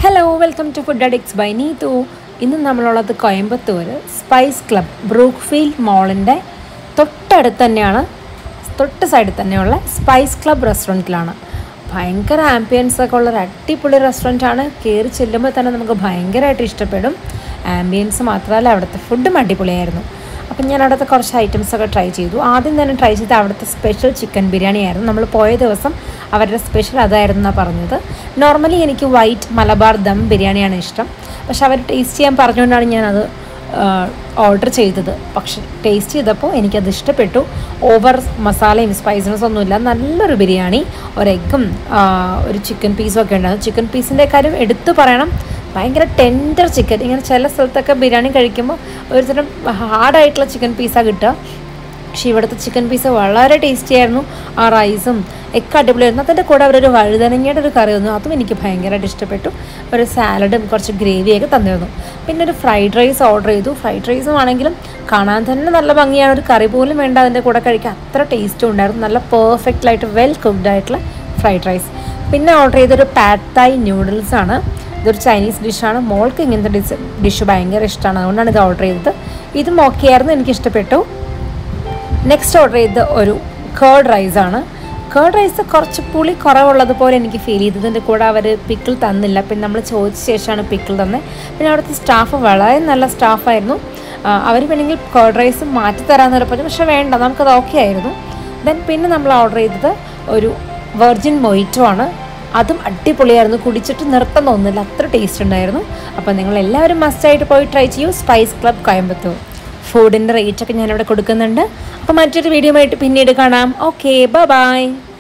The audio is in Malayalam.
hello welcome to food addicts by Neethu ഇന്ന് നമ്മളുള്ളത് കോയമ്പത്തൂർ സ്പൈസ് ക്ലബ് ബ്രൂക്ക്ഫീൽഡ് മോളിൻ്റെ തൊട്ടടുത്ത് തന്നെയാണ് തൊട്ട് സൈഡിൽ തന്നെയുള്ള സ്പൈസ് ക്ലബ് റെസ്റ്റോറൻറ്റിലാണ് ഭയങ്കര ആംബിയൻസ് ഒക്കെ ഉള്ള ഒരു അടിപൊളി റെസ്റ്റോറൻ്റ് ആണ് കയറി ചെല്ലുമ്പോൾ തന്നെ നമുക്ക് ഭയങ്കരമായിട്ട് ഇഷ്ടപ്പെടും ആംബിയൻസ് മാത്രമല്ല അവിടുത്തെ ഫുഡും അടിപൊളിയായിരുന്നു അപ്പം ഞാൻ അവിടുത്തെ കുറച്ച് ഐറ്റംസ് ഒക്കെ ട്രൈ ചെയ്തു ആദ്യം തന്നെ ട്രൈ ചെയ്ത അവിടുത്തെ സ്പെഷ്യൽ ചിക്കൻ ബിരിയാണി ആയിരുന്നു നമ്മൾ പോയ ദിവസം അവരുടെ സ്പെഷ്യൽ അതായിരുന്നു എന്നാണ് പറഞ്ഞത് നോർമലി എനിക്ക് വൈറ്റ് മലബാർ ദം ബിരിയാണിയാണ് ഇഷ്ടം പക്ഷെ അവർ ടേസ്റ്റ് ചെയ്യാൻ പറഞ്ഞുകൊണ്ടാണ് ഞാനത് ഓർഡർ ചെയ്തത് പക്ഷെ ടേസ്റ്റ് ചെയ്തപ്പോൾ എനിക്കത് ഇഷ്ടപ്പെട്ടു ഓവർ മസാലയും സ്പൈസസ് ഒന്നുമില്ല നല്ലൊരു ബിരിയാണി ഒരു എഗ്ഗും ഒരു ചിക്കൻ പീസും ഒക്കെ ഉണ്ടായിരുന്നു ചിക്കൻ പീസിൻ്റെ കാര്യം എടുത്തു പറയണം ഭയങ്കര ടെൻഡർ ചിക്കൻ ഇങ്ങനെ ചില സ്ഥലത്തൊക്കെ ബിരിയാണി കഴിക്കുമ്പോൾ ഒരു തരം ഹാർഡായിട്ടുള്ള ചിക്കൻ പീസാണ് കിട്ടുക പക്ഷേ ഇവിടുത്തെ ചിക്കൻ പീസ് വളരെ ടേസ്റ്റി ആയിരുന്നു ആ റൈസും ഒക്കെ അടിപൊളിയായിരുന്നു അതിൻ്റെ കൂടെ അവരൊരു വഴുതനങ്ങയുടെ ഒരു കറി തന്നു അതും എനിക്ക് ഭയങ്കരമായിട്ട് ഇഷ്ടപ്പെട്ടു ഒരു സാലഡും കുറച്ച് ഗ്രേവിയൊക്കെ തന്നിരുന്നു പിന്നെ ഒരു ഫ്രൈഡ് റൈസ് ഓർഡർ ചെയ്തു ഫ്രൈഡ് റൈസും ആണെങ്കിലും കാണാൻ തന്നെ നല്ല ഭംഗിയാണ് ഒരു കറി പോലും വേണ്ട അതിൻ്റെ കൂടെ കഴിക്കാൻ അത്ര ടേസ്റ്റും ഉണ്ടായിരുന്നു നല്ല പെർഫെക്റ്റായിട്ട് വെൽ കുക്ക്ഡ് ആയിട്ടുള്ള ഫ്രൈഡ് റൈസ് പിന്നെ ഓർഡർ ചെയ്തൊരു പാഡ് തായ് ന്യൂഡിൽസ് ആണ് ഇതൊരു ചൈനീസ് ഡിഷാണ് മോൾക്ക് ഇങ്ങനത്തെ ഡിഷ് ഡിഷ് ഭയങ്കര ഇഷ്ടമാണ് അതുകൊണ്ടാണ് ഇത് ഓർഡർ ചെയ്തത് ഇതും ഓക്കെ ആയിരുന്നു എനിക്ക് ഇഷ്ടപ്പെട്ടു നെക്സ്റ്റ് ഓർഡർ ചെയ്ത ഒരു കേർഡ് റൈസാണ് കേർഡ് റൈസ് കുറച്ച് പുളി കുറവുള്ളതുപോലെ എനിക്ക് ഫീൽ ചെയ്തതിൻ്റെ കൂടെ അവർ പിക്കിൾ തന്നില്ല പിന്നെ നമ്മൾ ചോദിച്ച ശേഷമാണ് പിക്കിൾ തന്നത് പിന്നെ അവിടുത്തെ സ്റ്റാഫ് വളരെ നല്ല സ്റ്റാഫായിരുന്നു അവർ വേണമെങ്കിൽ കേർഡ് റൈസ് മാറ്റി തരാമെന്ന് പറഞ്ഞു പക്ഷേ വേണ്ട നമുക്കത് ഓക്കെ ആയിരുന്നു ദെൻ പിന്നെ നമ്മൾ ഓർഡർ ചെയ്തത് ഒരു വെർജിൻ മൊയ്റ്റോ ആണ് അതും അടിപൊളിയായിരുന്നു കുടിച്ചിട്ട് നിർത്തം തോന്നുന്നില്ല അത്ര ടേസ്റ്റ് ഉണ്ടായിരുന്നു അപ്പോൾ നിങ്ങൾ എല്ലാവരും മസ്റ്റായിട്ട് പോയി ട്രൈ ചെയ്യൂ സ്പൈസ് ക്ലബ് കോയമ്പത്തൂർ ഫുഡിൻ്റെ റേറ്റൊക്കെ ഞാനിവിടെ കൊടുക്കുന്നുണ്ട് അപ്പോൾ മറ്റൊരു വീഡിയോ ആയിട്ട് പിന്നീട് കാണാം ഓക്കെ ബൈ